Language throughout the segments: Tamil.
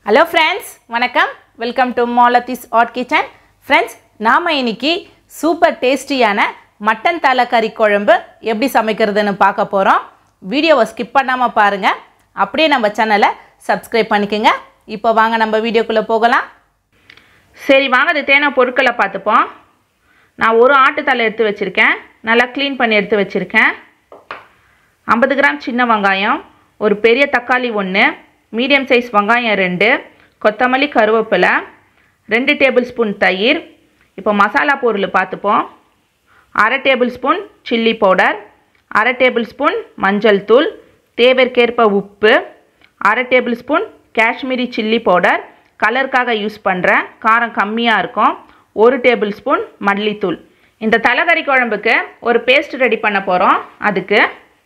ஹலோ ஃப்ரெண்ட்ஸ் வணக்கம் welcome to Malathi's at kitchen friends நாம் இன்னைக்கு சூப்பர் டேஸ்டியான மட்டன் தலைக்கறி குழம்பு எப்படி சமைக்கிறதுன்னு பார்க்க போகிறோம் வீடியோவை ஸ்கிப் பண்ணாமல் பாருங்கள் அப்படியே நம்ம சேனலை சப்ஸ்கிரைப் பண்ணிக்கோங்க இப்போ வாங்க நம்ம வீடியோக்குள்ளே போகலாம் சரி வாங்க அது தேன பொருட்களை பார்த்துப்போம் நான் ஒரு ஆட்டுத்தலை எடுத்து வச்சுருக்கேன் நல்லா க்ளீன் பண்ணி எடுத்து வச்சுருக்கேன் ஐம்பது கிராம் சின்ன வெங்காயம் ஒரு பெரிய தக்காளி ஒன்று மீடியம் சைஸ் வெங்காயம் ரெண்டு கொத்தமல்லி கருவேப்பிலை ரெண்டு டேபிள் ஸ்பூன் தயிர் இப்போ மசாலா பொருள் பார்த்துப்போம் அரை டேபிள் ஸ்பூன் சில்லி பவுடர் அரை டேபிள் ஸ்பூன் மஞ்சள் தூள் தேவைக்கேற்ப உப்பு அரை tablespoon Kashmiri chilli powder கலருக்காக யூஸ் பண்ணுறேன் காரம் கம்மியாக இருக்கும் ஒரு டேபிள் ஸ்பூன் மல்லித்தூள் இந்த தலைக்கறி குழம்புக்கு ஒரு பேஸ்ட் ரெடி பண்ண போகிறோம் அதுக்கு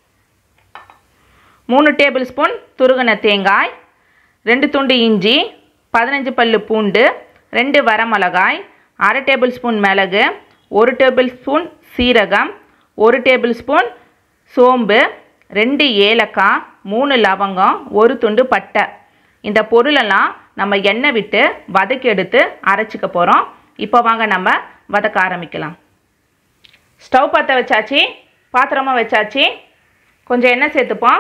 மூணு டேபிள் ஸ்பூன் துருகின தேங்காய் ரெண்டு துண்டு இஞ்சி பதினஞ்சு பல்லு பூண்டு ரெண்டு வரமிளகாய் அரை டேபிள் ஸ்பூன் மிளகு ஒரு டேபிள் ஸ்பூன் சீரகம் ஒரு டேபிள் ஸ்பூன் சோம்பு ரெண்டு ஏலக்காய் மூணு லவங்கம் ஒரு துண்டு பட்டை இந்த பொருளெல்லாம் நம்ம எண்ணெய் விட்டு வதக்கி எடுத்து அரைச்சிக்க போகிறோம் இப்போ வாங்க நம்ம வதக்க ஆரம்பிக்கலாம் ஸ்டவ் பற்ற வச்சாச்சு பாத்திரமாக வச்சாச்சு கொஞ்சம் எண்ணெய் சேர்த்துப்போம்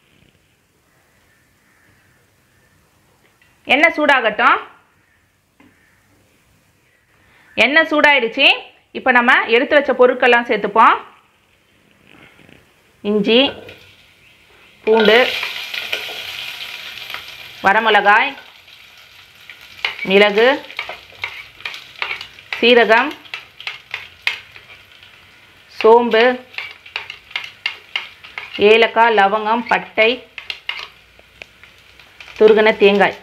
எண்ணெய் சூடாகட்டும் எண்ணெய் சூடாயிடுச்சு இப்போ நம்ம எடுத்து வச்ச பொருட்கள்லாம் சேர்த்துப்போம் இஞ்சி பூண்டு வரமிளகாய் மிளகு சீரகம் சோம்பு ஏலக்காய் லவங்கம் பட்டை துருகின தேங்காய்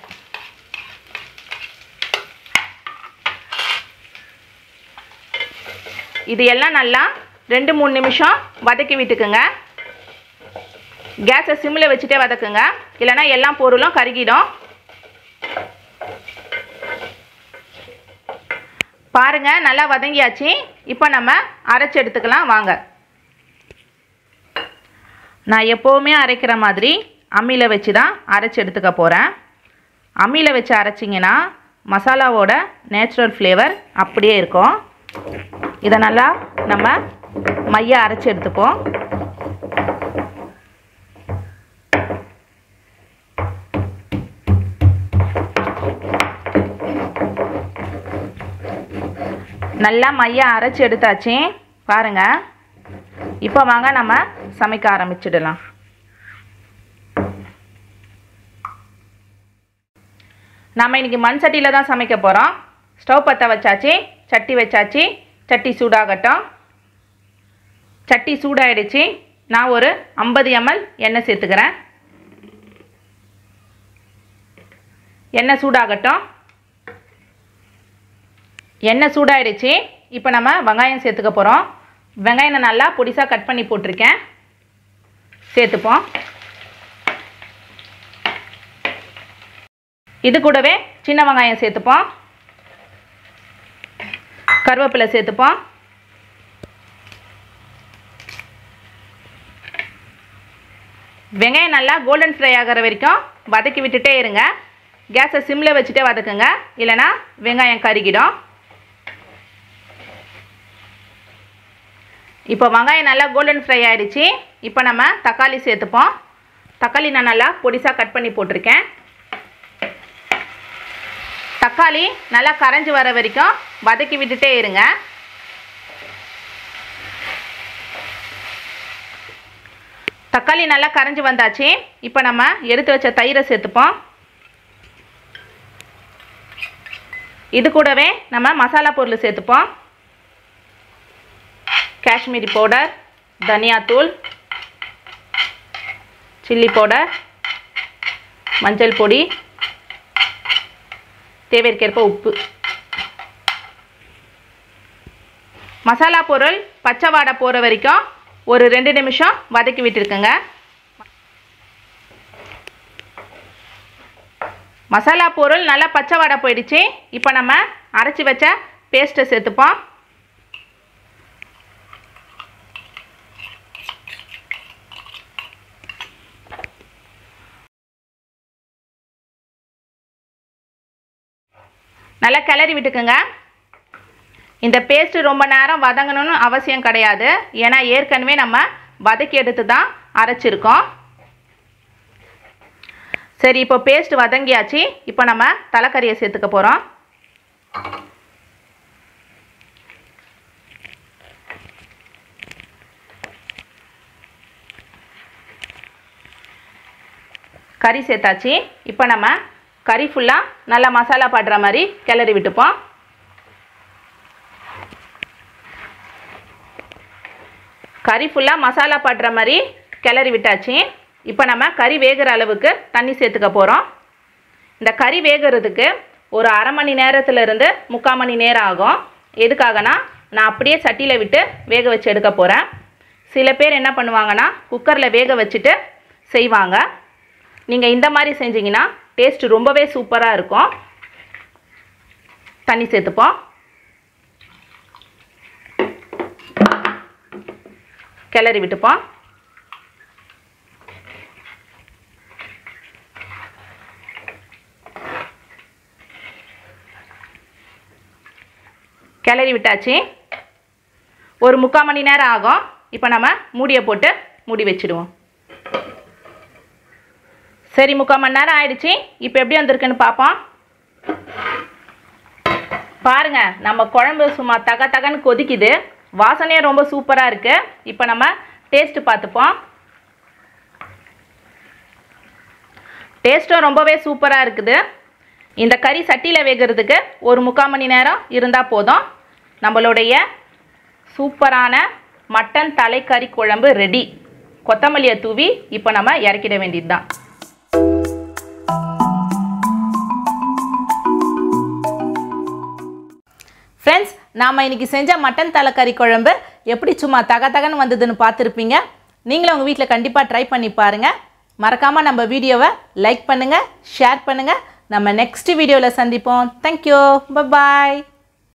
இது எல்லாம் நல்லா ரெண்டு மூணு நிமிஷம் வதக்கி விட்டுக்குங்க கேஸை சிம்மில் வச்சுட்டே வதக்குங்க இல்லைன்னா எல்லா பொருளும் கருகிடும் பாருங்க நல்லா வதங்கியாச்சு இப்போ நம்ம அரைச்சி எடுத்துக்கலாம் வாங்க நான் எப்போவுமே அரைக்கிற மாதிரி அம்மியில் வச்சு தான் அரைச்சி எடுத்துக்க போகிறேன் அம்மியில் வச்சு அரைச்சிங்கன்னா மசாலாவோட நேச்சுரல் ஃப்ளேவர் அப்படியே இருக்கும் இதை நல்லா நம்ம மைய அரைச்சி எடுத்துப்போம் நல்லா மைய அரைச்சி எடுத்தாச்சு பாருங்க இப்போ வாங்க நம்ம சமைக்க ஆரம்பிச்சிடலாம் நம்ம இன்னைக்கு மண் சட்டியில் தான் சமைக்க போகிறோம் ஸ்டவ் பற்ற வச்சாச்சு சட்டி வச்சாச்சு சட்டி சூடாகட்டும் சட்டி சூடாயிடுச்சு நான் ஒரு ஐம்பது எம்எல் எண்ணெய் சேர்த்துக்கிறேன் எண்ணெய் சூடாகட்டும் எண்ணெய் சூடாயிடுச்சு இப்போ நம்ம வெங்காயம் சேர்த்துக்க போகிறோம் வெங்காயம் நல்லா பொடிசாக கட் பண்ணி போட்டிருக்கேன் சேர்த்துப்போம் இது கூடவே சின்ன வெங்காயம் சேர்த்துப்போம் கருவேப்பிலை சேர்த்துப்போம் வெங்காயம் நல்லா கோல்டன் ஃப்ரை ஆகிற வரைக்கும் வதக்கி விட்டுட்டே இருங்க கேஸை சிம்மில் வச்சுட்டே வதக்குங்க இல்லைனா வெங்காயம் கருகிடும் இப்போ வெங்காயம் நல்லா கோல்டன் ஃப்ரை ஆகிடுச்சு இப்போ நம்ம தக்காளி சேர்த்துப்போம் தக்காளி நான் நல்லா பொடிசாக கட் பண்ணி போட்டிருக்கேன் தக்காளி நல்லா கரைஞ்சி வர வரைக்கும் வதக்கி விட்டுட்டே இருங்க தக்காளி நல்லா கரைஞ்சி வந்தாச்சு இப்போ நம்ம எடுத்து வச்ச தயிரை சேர்த்துப்போம் இது கூடவே நம்ம மசாலா பொருள் சேர்த்துப்போம் காஷ்மீரி பவுடர் தனியாத்தூள் சில்லி பவுடர் மஞ்சள் பொடி தேவைக்கேற்ப உப்பு மசாலா பொருள் பச்சை வாடை போகிற வரைக்கும் ஒரு ரெண்டு நிமிஷம் வதக்கி விட்டுருக்குங்க மசாலா பொருள் நல்லா பச்சை வாடை போயிடுச்சு இப்போ நம்ம அரைச்சி வச்ச பேஸ்ட்டை சேர்த்துப்போம் நல்லா கிளறி விட்டுக்குங்க இந்த பேஸ்ட்டு ரொம்ப நேரம் வதங்கணும்னு அவசியம் கிடையாது ஏன்னா ஏற்கனவே நம்ம வதக்கி எடுத்து தான் அரைச்சிருக்கோம் சரி இப்போ பேஸ்ட் வதங்கியாச்சு இப்போ நம்ம தலைக்கறியை சேர்த்துக்க போகிறோம் கறி சேர்த்தாச்சு இப்போ நம்ம கறி ஃபுல்லாக நல்லா மசாலா படுற மாதிரி கிளறி விட்டுப்போம் கறி ஃபுல்லாக மசாலா படுற மாதிரி கிளறி விட்டாச்சு இப்போ நம்ம கறி வேகிற அளவுக்கு தண்ணி சேர்த்துக்க போகிறோம் இந்த கறி வேகிறதுக்கு ஒரு அரை மணி நேரத்துலேருந்து முக்கால் மணி நேரம் ஆகும் எதுக்காகனா நான் அப்படியே சட்டியில் விட்டு வேக வச்சு எடுக்க போகிறேன் சில பேர் என்ன பண்ணுவாங்கன்னா குக்கரில் வேக வச்சுட்டு செய்வாங்க நீங்கள் இந்த மாதிரி செஞ்சீங்கன்னா டேஸ்ட் ரொம்பவே சூப்பராக இருக்கும் தண்ணி சேர்த்துப்போம் கிளறி விட்டுப்போம் கிளறி விட்டாச்சு ஒரு முக்கால் மணி நேரம் ஆகும் இப்போ நம்ம மூடியை போட்டு மூடி வச்சிடுவோம் சரி முக்கால் மணி நேரம் ஆயிடுச்சு இப்போ எப்படி வந்திருக்குன்னு பார்ப்போம் பாருங்க நம்ம குழம்பு சும்மா தக தகன்னு கொதிக்குது வாசனையே ரொம்ப சூப்பராக இருக்குது இப்போ நம்ம டேஸ்ட்டு பார்த்துப்போம் டேஸ்ட்டும் ரொம்பவே சூப்பராக இருக்குது இந்த கறி சட்டியில் வேகிறதுக்கு ஒரு முக்கால் மணி நேரம் இருந்தால் போதும் நம்மளுடைய சூப்பரான மட்டன் தலைக்கறி குழம்பு ரெடி கொத்தமல்லியை தூவி இப்போ நம்ம இறக்கிட வேண்டியது தான் ஃப்ரெண்ட்ஸ் நாம் இன்னைக்கு செஞ்ச மட்டன் தலைக்கறி குழம்பு எப்படி சும்மா தக தகன்னு வந்ததுன்னு பார்த்துருப்பீங்க நீங்களும் உங்கள் வீட்டில் கண்டிப்பாக ட்ரை பண்ணி பாருங்கள் மறக்காமல் நம்ம வீடியோவை லைக் பண்ணுங்கள் ஷேர் பண்ணுங்கள் நம்ம நெக்ஸ்ட் வீடியோவில் சந்திப்போம் தேங்க்யூ பாய்